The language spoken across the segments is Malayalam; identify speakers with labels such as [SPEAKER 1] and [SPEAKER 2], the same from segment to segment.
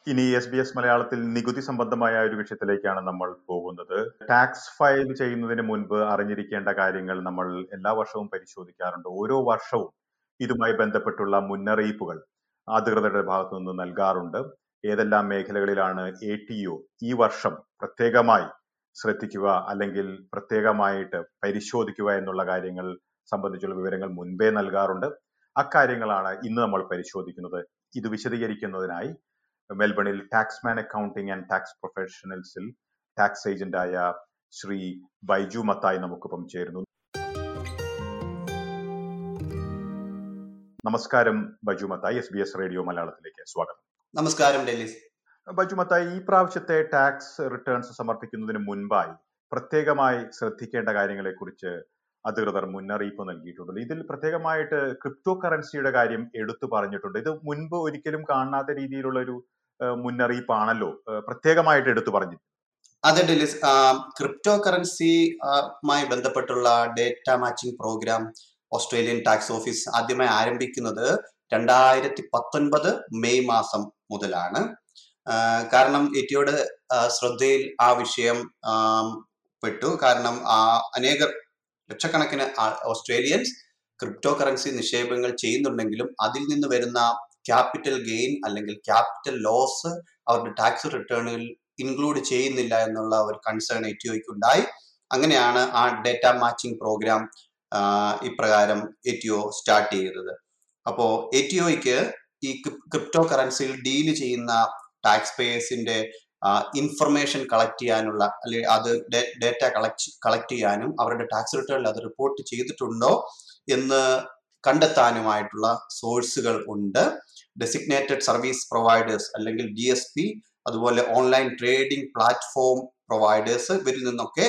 [SPEAKER 1] ഇനി എസ് ബി എസ് മലയാളത്തിൽ നികുതി സംബന്ധമായ ഒരു വിഷയത്തിലേക്കാണ് നമ്മൾ പോകുന്നത് ടാക്സ് ഫയൽ ചെയ്യുന്നതിന് മുൻപ് അറിഞ്ഞിരിക്കേണ്ട കാര്യങ്ങൾ നമ്മൾ എല്ലാ വർഷവും പരിശോധിക്കാറുണ്ട് ഓരോ വർഷവും ഇതുമായി ബന്ധപ്പെട്ടുള്ള മുന്നറിയിപ്പുകൾ അധികൃതരുടെ ഭാഗത്തു നിന്ന് നൽകാറുണ്ട് ഏതെല്ലാം മേഖലകളിലാണ് എ ടി ഒ ഈ വർഷം പ്രത്യേകമായി ശ്രദ്ധിക്കുക അല്ലെങ്കിൽ പ്രത്യേകമായിട്ട് പരിശോധിക്കുക എന്നുള്ള കാര്യങ്ങൾ സംബന്ധിച്ചുള്ള വിവരങ്ങൾ മുൻപേ നൽകാറുണ്ട് അക്കാര്യങ്ങളാണ് ഇന്ന് നമ്മൾ പരിശോധിക്കുന്നത് ഇത് വിശദീകരിക്കുന്നതിനായി മെൽബണിൽ ടാക്സ്മാൻ അക്കൗണ്ടിംഗ് ആൻഡ് ടാക്സ് പ്രൊഫഷണൽസിൽ ടാക്സ് ഏജന്റായ ശ്രീ ബൈജു മത്തായി നമുക്കൊപ്പം ചേരുന്നു നമസ്കാരം Baiju Mathai S B S radio മലയാളത്തിലേക്ക് സ്വാഗതം
[SPEAKER 2] നമസ്കാരം ഡെല്ലി
[SPEAKER 1] ബൈജു മത്തായി ഈ പ്രാവശ്യത്തെ ടാക്സ് റിട്ടേൺസ് സമർപ്പിക്കുന്നതിന് മുൻപായി പ്രത്യേകമായി ശ്രദ്ധിക്കേണ്ട കാര്യങ്ങളെ കുറിച്ച് അധികൃതർ മുന്നറിയിപ്പ് നൽകിയിട്ടുണ്ട് ഇതിൽ പ്രത്യേകമായിട്ട് ക്രിപ്റ്റോ കറൻസിയുടെ കാര്യം എടുത്തു പറഞ്ഞിട്ടുണ്ട് ഇത് മുൻപ് ഒരിക്കലും കാണാത്ത രീതിയിലുള്ള ഒരു മുന്നറിയിപ്പാണല്ലോ പ്രത്യേകമായിട്ട് എടുത്തു പറഞ്ഞു
[SPEAKER 2] അതെ ഡെലിസ് ക്രിപ്റ്റോ കറൻസിയുമായി ബന്ധപ്പെട്ടുള്ള data matching program Australian tax office ആദ്യമായി ആരംഭിക്കുന്നത് രണ്ടായിരത്തി പത്തൊൻപത് മെയ് മാസം മുതലാണ് കാരണം എറ്റിയുടെ ശ്രദ്ധയിൽ ആ വിഷയം പെട്ടു കാരണം അനേകർ ലക്ഷക്കണക്കിന് ഓസ്ട്രേലിയൻസ് ക്രിപ്റ്റോ കറൻസി നിക്ഷേപങ്ങൾ ചെയ്യുന്നുണ്ടെങ്കിലും അതിൽ നിന്ന് വരുന്ന ക്യാപിറ്റൽ ഗെയിൻ അല്ലെങ്കിൽ ക്യാപിറ്റൽ ലോസ് അവരുടെ ടാക്സ് റിട്ടേണുകൾ ഇൻക്ലൂഡ് ചെയ്യുന്നില്ല എന്നുള്ള ഒരു കൺസേൺ എറ്റിഒയ്ക്ക് ഉണ്ടായി അങ്ങനെയാണ് ആ ഡേറ്റ മാച്ചിങ് പ്രോഗ്രാം ഇപ്രകാരം എറ്റിഒ സ്റ്റാർട്ട് ചെയ്തത് അപ്പോൾ എറ്റിഒയ്ക്ക് ഈ ക്രിപ്റ്റോ കറൻസിയിൽ ഡീൽ ചെയ്യുന്ന ടാക്സ് പേയേഴ്സിന്റെ ഇൻഫർമേഷൻ കളക്ട് ചെയ്യാനുള്ള അല്ലെങ്കിൽ അത് ഡേറ്റ കളക്ട് കളക്ട് ചെയ്യാനും അവരുടെ ടാക്സ് റിട്ടേണിൽ അത് റിപ്പോർട്ട് ചെയ്തിട്ടുണ്ടോ എന്ന് കണ്ടെത്താനുമായിട്ടുള്ള സോഴ്സുകൾ ഉണ്ട് ഡെസിഗ്നേറ്റഡ് സർവീസ് പ്രൊവൈഡേഴ്സ് അല്ലെങ്കിൽ ഡി എസ് പി അതുപോലെ ഓൺലൈൻ ട്രേഡിംഗ് പ്ലാറ്റ്ഫോം പ്രൊവൈഡേഴ്സ് ഇവരിൽ നിന്നൊക്കെ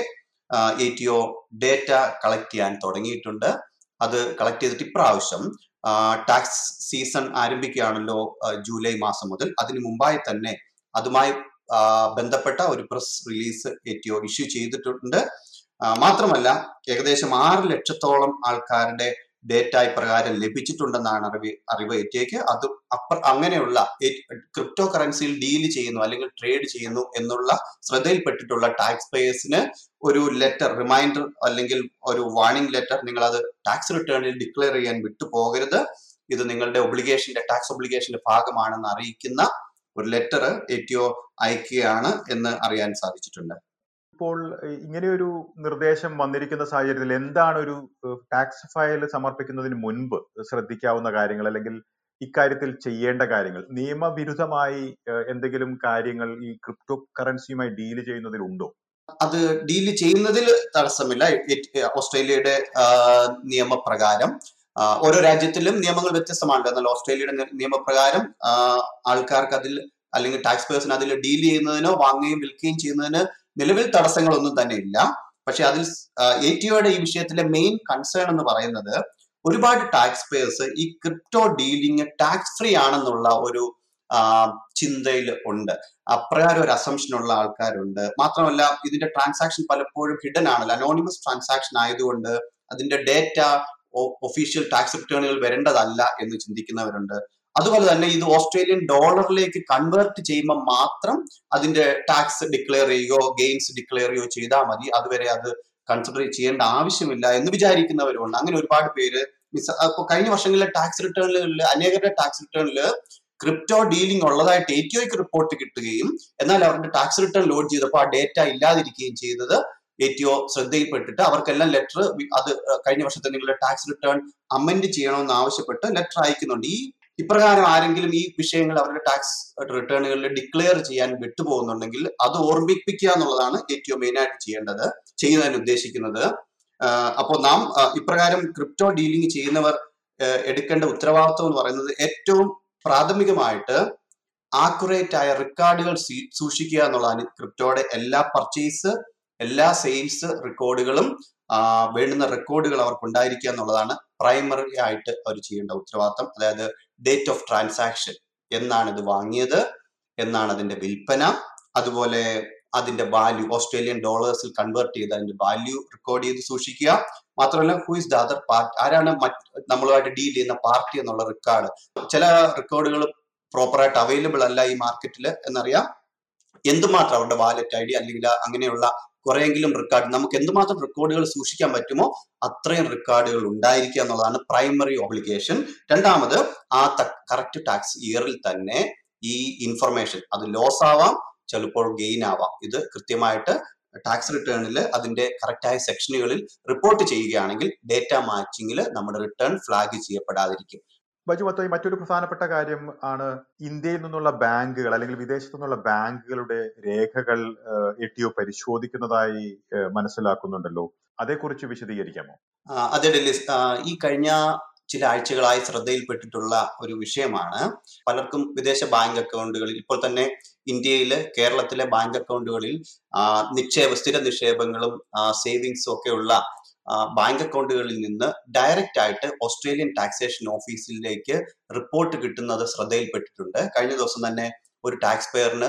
[SPEAKER 2] A T O data collect ചെയ്യാൻ തുടങ്ങിയിട്ടുണ്ട് അത് കളക്ട് ചെയ്തിട്ട് ഇപ്രാവശ്യം ടാക്സ് സീസൺ ആരംഭിക്കുകയാണല്ലോ ജൂലൈ മാസം മുതൽ അതിനു മുമ്പായി തന്നെ അതുമായി ബന്ധപ്പെട്ട ഒരു press release A T O issue ചെയ്തിട്ടുണ്ട് മാത്രമല്ല ഏകദേശം ആറ് ലക്ഷത്തോളം ആൾക്കാരുടെ ഡേറ്റ ഇപ്രകാരം ലഭിച്ചിട്ടുണ്ടെന്നാണ് അറിവ് അറിവ് എറ്റിയക്ക് അത് അപ്പ അങ്ങനെയുള്ള ക്രിപ്റ്റോ കറൻസിയിൽ ഡീൽ ചെയ്യുന്നു അല്ലെങ്കിൽ ട്രേഡ് ചെയ്യുന്നു എന്നുള്ള ശ്രദ്ധയിൽപ്പെട്ടിട്ടുള്ള ടാക്സ് പേയേഴ്സിന് ഒരു ലെറ്റർ റിമൈൻഡർ അല്ലെങ്കിൽ ഒരു വാർണിംഗ് ലെറ്റർ നിങ്ങൾ അത് ടാക്സ് റിട്ടേണിൽ ഡിക്ലെയർ ചെയ്യാൻ വിട്ടു പോകരുത് ഇത് നിങ്ങളുടെ ഒബ്ലിഗേഷന്റെ ടാക്സ് ഒബ്ലിഗേഷന്റെ ഭാഗമാണെന്ന് അറിയിക്കുന്ന ഒരു ലെറ്റർ എറ്റിഒ അയക്കുകയാണ് എന്ന് അറിയാൻ സാധിച്ചിട്ടുണ്ട്
[SPEAKER 1] ഇപ്പോൾ ഇങ്ങനെയൊരു നിർദ്ദേശം വന്നിരിക്കുന്ന സാഹചര്യത്തിൽ എന്താണ് ഒരു ടാക്സ് ഫയൽ സമർപ്പിക്കുന്നതിന് മുൻപ് ശ്രദ്ധിക്കാവുന്ന കാര്യങ്ങൾ അല്ലെങ്കിൽ ഇക്കാര്യത്തിൽ ചെയ്യേണ്ട കാര്യങ്ങൾ നിയമവിരുദ്ധമായി എന്തെങ്കിലും കാര്യങ്ങൾ ഈ ക്രിപ്റ്റോ കറൻസിയുമായി ഡീൽ ചെയ്യുന്നതിലുണ്ടോ
[SPEAKER 2] അത് ഡീൽ ചെയ്യുന്നതിൽ തടസ്സമില്ല ഓസ്ട്രേലിയയുടെ നിയമപ്രകാരം ഓരോ രാജ്യത്തിലും നിയമങ്ങൾ വ്യത്യസ്തമാണ് എന്നാൽ ഓസ്ട്രേലിയയുടെ നിയമപ്രകാരം ആൾക്കാർക്ക് അതിൽ അല്ലെങ്കിൽ ടാക്സ് പേഴ്സൺ അതിൽ ഡീൽ ചെയ്യുന്നതിനോ വാങ്ങുകയും വിൽക്കുകയും ചെയ്യുന്നതിന് നിലവിൽ തടസ്സങ്ങളൊന്നും തന്നെ ഇല്ല പക്ഷെ അതിൽ എ ടിഒയുടെ ഈ വിഷയത്തിലെ മെയിൻ കൺസേൺ എന്ന് പറയുന്നത് ഒരുപാട് ടാക്സ് പേയേഴ്സ് ഈ ക്രിപ്റ്റോ ഡീലിംഗ് ടാക്സ് ഫ്രീ ആണെന്നുള്ള ഒരു ചിന്തയിൽ ഉണ്ട് അപ്രകാരം ഒരു അസംഷൻ ഉള്ള ആൾക്കാരുണ്ട് മാത്രമല്ല ഇതിന്റെ ട്രാൻസാക്ഷൻ പലപ്പോഴും ഹിഡൻ ആണല്ലോ അനോണിമസ് ട്രാൻസാക്ഷൻ ആയതുകൊണ്ട് അതിന്റെ ഡേറ്റ ഒഫീഷ്യൽ ടാക്സ് റിട്ടേണുകൾ വരേണ്ടതല്ല എന്ന് ചിന്തിക്കുന്നവരുണ്ട് അതുപോലെ തന്നെ ഇത് ഓസ്ട്രേലിയൻ ഡോളറിലേക്ക് കൺവേർട്ട് ചെയ്യുമ്പോൾ മാത്രം അതിന്റെ ടാക്സ് ഡിക്ലെയർ ചെയ്യുകയോ ഗെയിൻസ് ഡിക്ലെയർ ചെയ്യുകയോ ചെയ്താൽ മതി അതുവരെ അത് കൺസിഡർ ചെയ്യേണ്ട ആവശ്യമില്ല എന്ന് വിചാരിക്കുന്നവരുണ്ട് അങ്ങനെ ഒരുപാട് പേര് മിസ് ഇപ്പൊ കഴിഞ്ഞ വർഷങ്ങളിലെ ടാക്സ് റിട്ടേണുകളിൽ അനേകരുടെ ടാക്സ് റിട്ടേണിൽ ക്രിപ്റ്റോ ഡീലിംഗ് ഉള്ളതായിട്ട് എ ടി ഒക്ക് റിപ്പോർട്ട് കിട്ടുകയും എന്നാൽ അവരുടെ ടാക്സ് റിട്ടേൺ ലോഡ് ചെയ്തപ്പോൾ ആ ഡേറ്റ ഇല്ലാതിരിക്കുകയും ചെയ്തത് എ ടി ഒ ശ്രദ്ധയിൽപ്പെട്ടിട്ട് അവർക്കെല്ലാം ലെറ്റർ അത് കഴിഞ്ഞ വർഷത്തെ നിങ്ങളുടെ ടാക്സ് റിട്ടേൺ അമെൻഡ് ചെയ്യണമെന്ന് ആവശ്യപ്പെട്ട് ലെറ്റർ അയക്കുന്നുണ്ട് ഈ ഇപ്രകാരം ആരെങ്കിലും ഈ വിഷയങ്ങൾ അവരുടെ ടാക്സ് റിട്ടേണുകളിൽ ഡിക്ലെയർ ചെയ്യാൻ വിട്ടുപോകുന്നുണ്ടെങ്കിൽ അത് ഓർമ്മിപ്പിക്കുക എന്നുള്ളതാണ് ഏറ്റവും മെയിൻ ആയിട്ട് ചെയ്യേണ്ടത് ചെയ്യുന്നതിന് ഉദ്ദേശിക്കുന്നത് അപ്പോൾ നാം ഇപ്രകാരം ക്രിപ്റ്റോ ഡീലിംഗ് ചെയ്യുന്നവർ എടുക്കേണ്ട ഉത്തരവാദിത്വം എന്ന് പറയുന്നത് ഏറ്റവും പ്രാഥമികമായിട്ട് ആക്യുറേറ്റ് ആയ റെക്കോർഡുകൾ സൂക്ഷിക്കുക എന്നുള്ളതാണ് ക്രിപ്റ്റോയുടെ എല്ലാ പർച്ചേസ് എല്ലാ സെയിൽസ് റെക്കോർഡുകളും വേണ്ടുന്ന റെക്കോർഡുകൾ അവർക്ക് ഉണ്ടായിരിക്കുക എന്നുള്ളതാണ് പ്രൈമറി ആയിട്ട് അവർ ചെയ്യേണ്ട ഉത്തരവാദിത്തം അതായത് ഡേറ്റ് ഓഫ് ട്രാൻസാക്ഷൻ എന്നാണ് ഇത് വാങ്ങിയത് എന്നാണ് അതിന്റെ വിൽപ്പന അതുപോലെ അതിന്റെ വാല്യൂ ഓസ്ട്രേലിയൻ ഡോളേഴ്സിൽ കൺവേർട്ട് ചെയ്ത് അതിന്റെ വാല്യൂ റെക്കോർഡ് ചെയ്ത് സൂക്ഷിക്കുക മാത്രമല്ല who is the other party ആരാണ് നമ്മളുമായിട്ട് ഡീൽ ചെയ്യുന്ന പാർട്ടി എന്നുള്ള റെക്കോർഡ് ചില റെക്കോർഡുകൾ പ്രോപ്പറായിട്ട് അവൈലബിൾ അല്ല ഈ മാർക്കറ്റിൽ എന്നറിയാം എന്തുമാത്രം അവരുടെ വാലറ്റ് ഐ ഡി അല്ലെങ്കിൽ അങ്ങനെയുള്ള കുറെയെങ്കിലും റെക്കോർഡ് നമുക്ക് എന്തുമാത്രം റെക്കോർഡുകൾ സൂക്ഷിക്കാൻ പറ്റുമോ അത്രയും റെക്കോർഡുകൾ ഉണ്ടായിരിക്കുക എന്നുള്ളതാണ് പ്രൈമറി ഒബ്ലിഗേഷൻ രണ്ടാമത് ആ കറക്റ്റ് ടാക്സ് ഇയറിൽ തന്നെ ഈ ഇൻഫർമേഷൻ അത് ലോസ് ആവാം ചിലപ്പോൾ ഗെയിൻ ആവാം ഇത് കൃത്യമായിട്ട് ടാക്സ് റിട്ടേണിൽ അതിന്റെ കറക്റ്റായ സെക്ഷനുകളിൽ റിപ്പോർട്ട് ചെയ്യുകയാണെങ്കിൽ ഡേറ്റ മാച്ചിങ്ങിൽ നമ്മുടെ റിട്ടേൺ ഫ്ലാഗ് ചെയ്യപ്പെടാതിരിക്കും
[SPEAKER 1] ബജു മൊത്തം മറ്റൊരു പ്രധാനപ്പെട്ട കാര്യം ആണ് ഇന്ത്യയിൽ നിന്നുള്ള ബാങ്കുകൾ അല്ലെങ്കിൽ വിദേശത്തു നിന്നുള്ള ബാങ്കുകളുടെ രേഖകൾ എ ടി ഒ പരിശോധിക്കുന്നതായി ഏഹ്, മനസ്സിലാക്കുന്നുണ്ടല്ലോ അതേക്കുറിച്ച് വിശദീകരിക്കാമോ
[SPEAKER 2] ആ, അതെ ഡെല്ലിസ് ആ, ഈ കഴിഞ്ഞ ചില ആഴ്ചകളായി ശ്രദ്ധയിൽപ്പെട്ടിട്ടുള്ള ഒരു വിഷയമാണ് പലർക്കും വിദേശ ബാങ്ക് അക്കൗണ്ടുകളിൽ ഇപ്പോൾ തന്നെ ഇന്ത്യയിലെ കേരളത്തിലെ ബാങ്ക് അക്കൗണ്ടുകളിൽ ആ, നിക്ഷേപ സ്ഥിര നിക്ഷേപങ്ങളും സേവിങ്സും ഒക്കെ ഉള്ള ആ, ബാങ്ക് അക്കൗണ്ടുകളിൽ നിന്ന് ഡയറക്റ്റ് ആയിട്ട് ഓസ്ട്രേലിയൻ ടാക്സേഷൻ ഓഫീസിലേക്ക് റിപ്പോർട്ട് കിട്ടുന്നത് ശ്രദ്ധയിൽപ്പെട്ടിട്ടുണ്ട് കഴിഞ്ഞ ദിവസം തന്നെ ഒരു ടാക്സ് പെയറിന്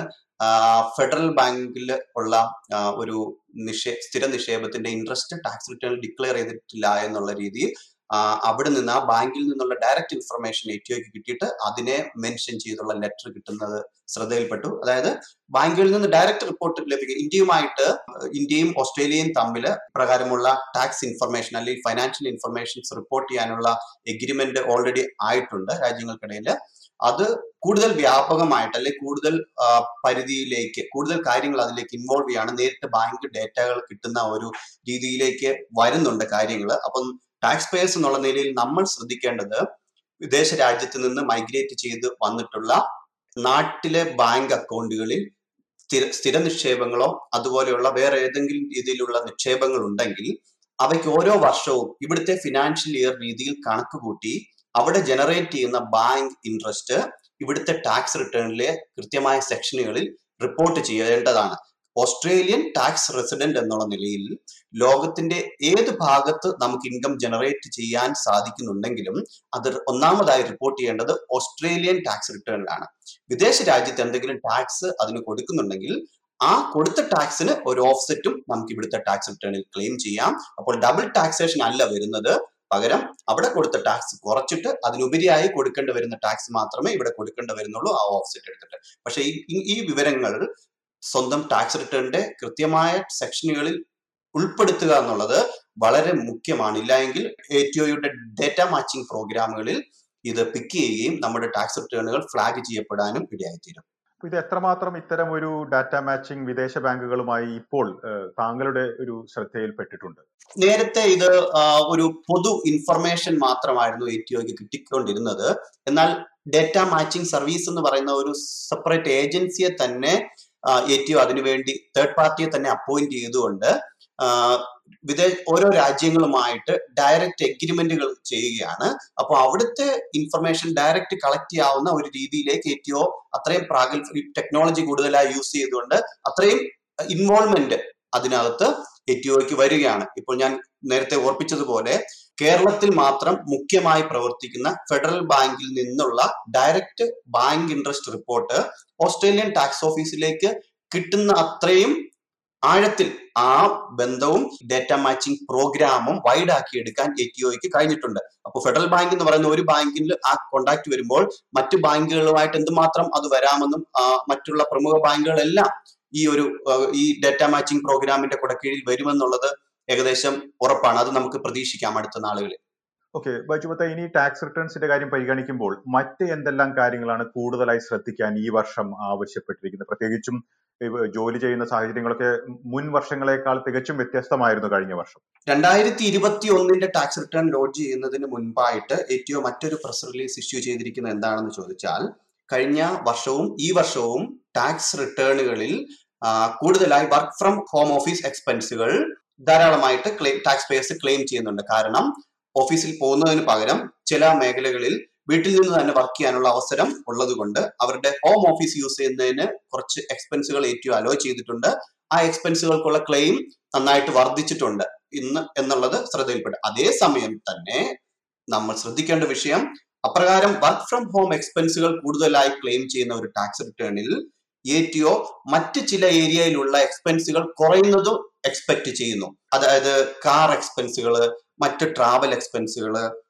[SPEAKER 2] ഫെഡറൽ ബാങ്കിൽ ഉള്ള ആ, ഒരു നിക്ഷേ സ്ഥിര നിക്ഷേപത്തിന്റെ ഇൻട്രസ്റ്റ് ടാക്സ് റിട്ടേൺ ഡിക്ലെയർ ചെയ്തിട്ടില്ല എന്നുള്ള രീതിയിൽ ആ, അവിടെ നിന്ന് ആ ബാങ്കിൽ നിന്നുള്ള ഡയറക്റ്റ് ഇൻഫർമേഷൻ എ ടി ഒക്ക് കിട്ടിയിട്ട് അതിനെ മെൻഷൻ ചെയ്തുള്ള ലെറ്റർ കിട്ടുന്നത് ശ്രദ്ധയിൽപ്പെട്ടു അതായത് ബാങ്കുകളിൽ നിന്ന് ഡയറക്റ്റ് റിപ്പോർട്ട് ലഭിക്കും ഇന്ത്യയുമായിട്ട് ഇന്ത്യയും ഓസ്ട്രേലിയയും തമ്മിൽ പ്രകാരമുള്ള ടാക്സ് ഇൻഫർമേഷൻ അല്ലെങ്കിൽ ഫൈനാൻഷ്യൽ ഇൻഫർമേഷൻസ് റിപ്പോർട്ട് ചെയ്യാനുള്ള എഗ്രിമെന്റ് ഓൾറെഡി ആയിട്ടുണ്ട് രാജ്യങ്ങൾക്കിടയിൽ അത് കൂടുതൽ വ്യാപകമായിട്ട് അല്ലെങ്കിൽ കൂടുതൽ ആ, പരിധിയിലേക്ക് കൂടുതൽ കാര്യങ്ങൾ അതിലേക്ക് ഇൻവോൾവ് ചെയ്യാണ് നേരിട്ട് ബാങ്ക് ഡേറ്റകൾ കിട്ടുന്ന ഒരു രീതിയിലേക്ക് വരുന്നുണ്ട് കാര്യങ്ങൾ അപ്പം ടാക്സ് പേയേഴ്സ് എന്നുള്ള നിലയിൽ നമ്മൾ ശ്രദ്ധിക്കേണ്ടത് വിദേശ രാജ്യത്ത് നിന്ന് മൈഗ്രേറ്റ് ചെയ്ത് വന്നിട്ടുള്ള നാട്ടിലെ ബാങ്ക് അക്കൗണ്ടുകളിൽ സ്ഥിര സ്ഥിര നിക്ഷേപങ്ങളോ അതുപോലെയുള്ള വേറെ ഏതെങ്കിലും രീതിയിലുള്ള നിക്ഷേപങ്ങൾ ഉണ്ടെങ്കിൽ അവയ്ക്ക് ഓരോ വർഷവും ഇവിടുത്തെ ഫിനാൻഷ്യൽ ഇയർ രീതിയിൽ കണക്ക് കൂട്ടി അവിടെ ജനറേറ്റ് ചെയ്യുന്ന ബാങ്ക് ഇൻട്രസ്റ്റ് ഇവിടുത്തെ ടാക്സ് റിട്ടേണിലെ കൃത്യമായ സെക്ഷനുകളിൽ റിപ്പോർട്ട് ചെയ്യേണ്ടതാണ് ഓസ്ട്രേലിയൻ ടാക്സ് റെസിഡന്റ് എന്നുള്ള നിലയിൽ ലോകത്തിന്റെ ഏത് ഭാഗത്ത് നമുക്ക് ഇൻകം ജനറേറ്റ് ചെയ്യാൻ സാധിക്കുന്നുണ്ടെങ്കിലും അത് ഒന്നാമതായി റിപ്പോർട്ട് ചെയ്യേണ്ടത് ഓസ്ട്രേലിയൻ ടാക്സ് റിട്ടേണിലാണ് വിദേശ രാജ്യത്ത് എന്തെങ്കിലും ടാക്സ് അതിന് കൊടുക്കുന്നുണ്ടെങ്കിൽ ആ കൊടുത്ത ടാക്സിന് ഒരു ഓഫ്സെറ്റും നമുക്ക് ഇവിടുത്തെ ടാക്സ് റിട്ടേണിൽ ക്ലെയിം ചെയ്യാം അപ്പോൾ ഡബിൾ ടാക്സേഷൻ അല്ല വരുന്നത് പകരം അവിടെ കൊടുത്ത ടാക്സ് കുറച്ചിട്ട് അതിനുപരിയായി കൊടുക്കേണ്ടി വരുന്ന ടാക്സ് മാത്രമേ ഇവിടെ കൊടുക്കേണ്ടി വരുന്നുള്ളൂ ആ ഓഫ്സെറ്റ് എടുത്തിട്ട് പക്ഷേ ഈ ഈ- ഈ വിവരങ്ങൾ സ്വന്തം ടാക്സ് റിട്ടേണിന്റെ കൃത്യമായ സെക്ഷനുകളിൽ ഉൾപ്പെടുത്തുക എന്നുള്ളത് വളരെ മുഖ്യമാണ് ഇല്ലായെങ്കിൽ എ ടി ഒയുടെ ഡേറ്റ മാച്ചിങ് പ്രോഗ്രാമുകളിൽ ഇത് പിക്ക് ചെയ്യുകയും നമ്മുടെ ടാക്സ് റിട്ടേണുകൾ ഫ്ലാഗ് ചെയ്യപ്പെടാനും ഇടയായിത്തീരും
[SPEAKER 1] അപ്പൊ ഇത് എത്രമാത്രം ഇത്തരം ഒരു ഡാറ്റ മാച്ചിങ് വിദേശ ബാങ്കുകളുമായി ഇപ്പോൾ ഏഹ്, താങ്കളുടെ ഒരു ശ്രദ്ധയിൽപ്പെട്ടിട്ടുണ്ട്
[SPEAKER 2] നേരത്തെ ഇത് ആ, ഒരു പൊതു ഇൻഫർമേഷൻ മാത്രമായിരുന്നു എ ടി ഒക്ക് കിട്ടിക്കൊണ്ടിരുന്നത് എന്നാൽ ഡേറ്റ മാച്ചിങ് സർവീസ് എന്ന് പറയുന്ന ഒരു സെപ്പറേറ്റ് ഏജൻസിയെ തന്നെ എ ടി ഒ അതിനുവേണ്ടി തേർഡ് പാർട്ടിയെ തന്നെ അപ്പോയിന്റ് ചെയ്തുകൊണ്ട് ആ, വിദേശ ഓരോ രാജ്യങ്ങളുമായിട്ട് ഡയറക്റ്റ് എഗ്രിമെന്റുകൾ ചെയ്യുകയാണ് അപ്പോൾ അവിടുത്തെ ഇൻഫർമേഷൻ ഡയറക്റ്റ് കളക്ട് ചെയ്യാവുന്ന ഒരു രീതിയിലേക്ക് എ ടി ഒ അത്രയും പ്രാഗൽ ടെക്നോളജി കൂടുതലായി യൂസ് ചെയ്തുകൊണ്ട് അത്രയും ഇൻവോൾവ്മെന്റ് അതിനകത്ത് എ ടി ഒക്ക് വരികയാണ് ഇപ്പോൾ ഞാൻ നേരത്തെ ഓർപ്പിച്ചതുപോലെ കേരളത്തിൽ മാത്രം മുഖ്യമായി പ്രവർത്തിക്കുന്ന ഫെഡറൽ ബാങ്കിൽ നിന്നുള്ള direct bank interest report Australian tax ഓഫീസിലേക്ക് കിട്ടുന്ന അത്രയും ആഴത്തിൽ ആ ബന്ധവും ഡേറ്റ മാച്ചിങ് പ്രോഗ്രാമും വൈഡ് ആക്കി എടുക്കാൻ എ ടി ഒക്ക് കഴിഞ്ഞിട്ടുണ്ട് അപ്പോൾ ഫെഡറൽ ബാങ്ക് എന്ന് പറയുന്ന ഒരു ബാങ്കിൽ ആ കോണ്ടാക്ട് വരുമ്പോൾ മറ്റു ബാങ്കുകളുമായിട്ട് എന്തുമാത്രം അത് വരാമെന്നും ആ, മറ്റുള്ള പ്രമുഖ ബാങ്കുകളെല്ലാം ഈ ഒരു ആ, ഈ ഡേറ്റ മാച്ചിങ് പ്രോഗ്രാമിന്റെ കുടക്കീഴിൽ വരുമെന്നുള്ളത് ഏകദേശം ഉറപ്പാണ് അത് നമുക്ക് പ്രതീക്ഷിക്കാം അടുത്ത നാളുകളിൽ
[SPEAKER 1] ഓക്കെ ബൈജുമത്ത ഇനി ടാക്സ് റിട്ടേൺസിന്റെ കാര്യം പരിഗണിക്കുമ്പോൾ മറ്റ് എന്തെല്ലാം കാര്യങ്ങളാണ് കൂടുതലായി ശ്രദ്ധിക്കാൻ ഈ വർഷം ആവശ്യപ്പെട്ടിരിക്കുന്നത് പ്രത്യേകിച്ചും ഇവ ജോലി ചെയ്യുന്ന സാഹചര്യങ്ങളൊക്കെ മുൻ വർഷങ്ങളെക്കാൾ തികച്ചും വ്യത്യസ്തമായിരുന്നു കഴിഞ്ഞ വർഷം
[SPEAKER 2] രണ്ടായിരത്തി ഇരുപത്തി ഒന്നിന്റെ ടാക്സ് റിട്ടേൺ ലോഡ്ജ് ചെയ്യുന്നതിന് മുൻപായിട്ട് ഏറ്റവും മറ്റൊരു പ്രസ് റിലീസ് ഇഷ്യൂ ചെയ്തിരിക്കുന്നത് എന്താണെന്ന് ചോദിച്ചാൽ കഴിഞ്ഞ വർഷവും ഈ വർഷവും ടാക്സ് റിട്ടേണുകളിൽ ആ, കൂടുതലായി വർക്ക് ഫ്രം ഹോം ഓഫീസ് എക്സ്പെൻസുകൾ ധാരാളമായിട്ട് ക്ലെയിം ടാക്സ് പേയേഴ്സ് ക്ലെയിം ചെയ്യുന്നുണ്ട് കാരണം ഓഫീസിൽ പോകുന്നതിന് പകരം ചില മേഖലകളിൽ വീട്ടിൽ നിന്ന് തന്നെ വർക്ക് ചെയ്യാനുള്ള അവസരം ഉള്ളതുകൊണ്ട് അവരുടെ ഹോം ഓഫീസ് യൂസ് ചെയ്യുന്നതിന് കുറച്ച് എക്സ്പെൻസുകൾ ഏറ്റവും അലോ ചെയ്തിട്ടുണ്ട് ആ എക്സ്പെൻസുകൾക്കുള്ള ക്ലെയിം നന്നായിട്ട് വർദ്ധിച്ചിട്ടുണ്ട് ഇന്ന് എന്നുള്ളത് ശ്രദ്ധയിൽപ്പെട്ടു അതേസമയം തന്നെ നമ്മൾ ശ്രദ്ധിക്കേണ്ട വിഷയം അപ്രകാരം വർക്ക് ഫ്രം ഹോം എക്സ്പെൻസുകൾ കൂടുതലായി ക്ലെയിം ചെയ്യുന്ന ഒരു ടാക്സ് റിട്ടേണിൽ എ ടി ഒ മറ്റ് ചില ഏരിയയിലുള്ള എക്സ്പെൻസുകൾ കുറയുന്നതും എക്സ്പെക്ട് ചെയ്യുന്നു അതായത് കാർ എക്സ്പെൻസുകൾ മറ്റ് ട്രാവൽ എക്സ്പെൻസുകൾ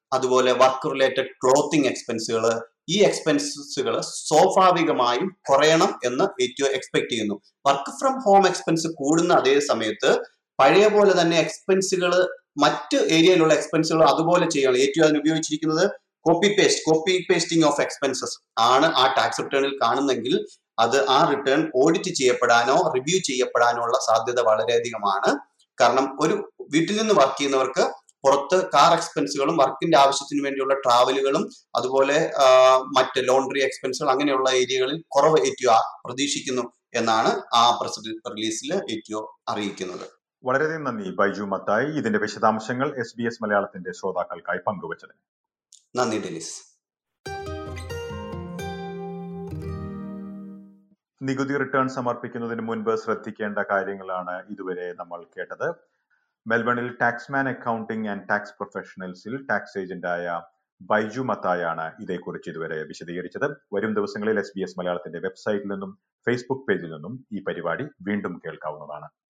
[SPEAKER 2] അതുപോലെ വർക്ക് റിലേറ്റഡ് ക്ലോത്തിങ് എക്സ്പെൻസുകൾ ഈ എക്സ്പെൻസുകൾ സ്വാഭാവികമായും കുറയണം എന്ന് ഏറ്റവും എക്സ്പെക്ട് ചെയ്യുന്നു വർക്ക് ഫ്രം ഹോം എക്സ്പെൻസ് കൂടുന്ന അതേ സമയത്ത് പഴയ പോലെ തന്നെ എക്സ്പെൻസുകൾ മറ്റ് ഏരിയയിലുള്ള എക്സ്പെൻസുകൾ അതുപോലെ ചെയ്യണം ഏറ്റവും അതിന് ഉപയോഗിച്ചിരിക്കുന്നത് copy paste copy pasting of expenses ആണ് ആ ടാക്സ് റിട്ടേണിൽ കാണുന്നെങ്കിൽ അത് ആ റിട്ടേൺ ഓഡിറ്റ് ചെയ്യപ്പെടാനോ റിവ്യൂ ചെയ്യപ്പെടാനോ ഉള്ള സാധ്യത വളരെയധികമാണ് കാരണം ഒരു വീട്ടിൽ നിന്ന് വർക്ക് ചെയ്യുന്നവർക്ക് പുറത്ത് കാർ എക്സ്പെൻസുകളും വർക്കിന്റെ ആവശ്യത്തിന് വേണ്ടിയുള്ള ട്രാവലുകളും അതുപോലെ മറ്റ് ലോണ്ടറി എക്സ്പെൻസുകൾ അങ്ങനെയുള്ള ഏരിയകളിൽ കുറവ് ഏറ്റവും പ്രതീക്ഷിക്കുന്നു എന്നാണ് ആ പ്രസ് റിലീസിൽ ഏറ്റവും അറിയിക്കുന്നത്
[SPEAKER 1] വളരെയധികം നന്ദി ബൈജു മത്തായി ഇതിന്റെ വിശദാംശങ്ങൾ എസ് ബി എസ് മലയാളത്തിന്റെ ശ്രോതാക്കൾക്കായി പങ്കുവച്ചതിന്
[SPEAKER 2] നന്ദി ഡെലിസ്
[SPEAKER 1] നികുതി റിട്ടേൺ സമർപ്പിക്കുന്നതിന് മുൻപ് ശ്രദ്ധിക്കേണ്ട കാര്യങ്ങളാണ് ഇതുവരെ നമ്മൾ കേട്ടത് മെൽബണിൽ ടാക്സ്മാൻ അക്കൗണ്ടിംഗ് ആൻഡ് ടാക്സ് പ്രൊഫഷണൽസിൽ ടാക്സ് ഏജന്റായ ബൈജു മത്തായാണ് ഇതേക്കുറിച്ച് ഇതുവരെ വിശദീകരിച്ചത് വരും ദിവസങ്ങളിൽ എസ് ബി എസ് മലയാളത്തിന്റെ വെബ്സൈറ്റിൽ നിന്നും ഫേസ്ബുക്ക് പേജിൽ നിന്നും ഈ പരിപാടി വീണ്ടും കേൾക്കാവുന്നതാണ്